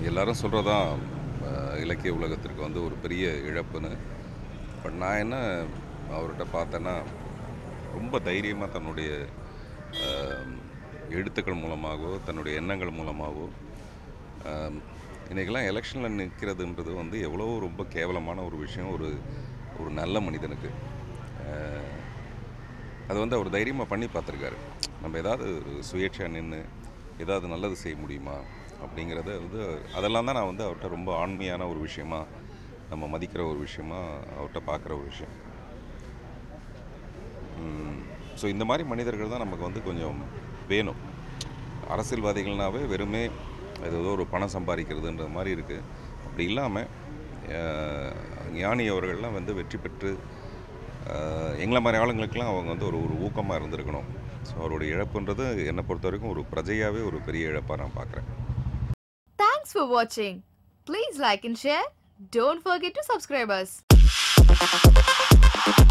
எல்லாரும் சொல்கிறதான் இலக்கிய உலகத்திற்கு வந்து ஒரு பெரிய இழப்புன்னு பட் நான் என்ன அவர்கிட்ட பார்த்தேன்னா ரொம்ப தைரியமாக தன்னுடைய அஹ், எழுத்துக்கள் மூலமாகவோ தன்னுடைய எண்ணங்கள் மூலமாகவோ அஹ், இன்னைக்கெல்லாம் எலெக்ஷனில் நிற்கிறதுன்றது வந்து எவ்வளோ ரொம்ப கேவலமான ஒரு விஷயம் ஒரு ஒரு நல்ல மனிதனுக்கு அஹ், அது வந்து அவர் தைரியமாக பண்ணி பார்த்துருக்காரு நம்ம ஏதாவது சுயேட்சையாக நின்று ஏதாவது நல்லது செய்ய முடியுமா அப்படிங்கிறத வந்து அதெல்லாம் தான் நான் வந்து அவர்கிட்ட ரொம்ப ஆண்மையான ஒரு விஷயமா நம்ம மதிக்கிற ஒரு விஷயமா அவர்கிட்ட பார்க்குற ஒரு விஷயம் ஸோ இந்த மாதிரி மனிதர்கள் தான் நமக்கு வந்து கொஞ்சம் வேணும் அரசியல்வாதிகள்னாவே வெறுமே அது ஏதோ ஒரு பணம் சம்பாதிக்கிறதுன்ற மாதிரி இருக்குது அப்படி இல்லாமல் ஞானி அவர்கள்லாம் வந்து வெற்றி பெற்று அஹ், எங்களை மாதிரி ஆளுங்களுக்கெல்லாம் அவங்க வந்து ஒரு ஒரு ஊக்கமாக இருந்திருக்கணும் ஸோ அவருடைய இழப்புன்றது என்னை பொறுத்த வரைக்கும் ஒரு பிரஜையாகவே ஒரு பெரிய இழப்பாக நான் பார்க்குறேன் Thanks for watching. Please like and share. Don't forget to subscribe us.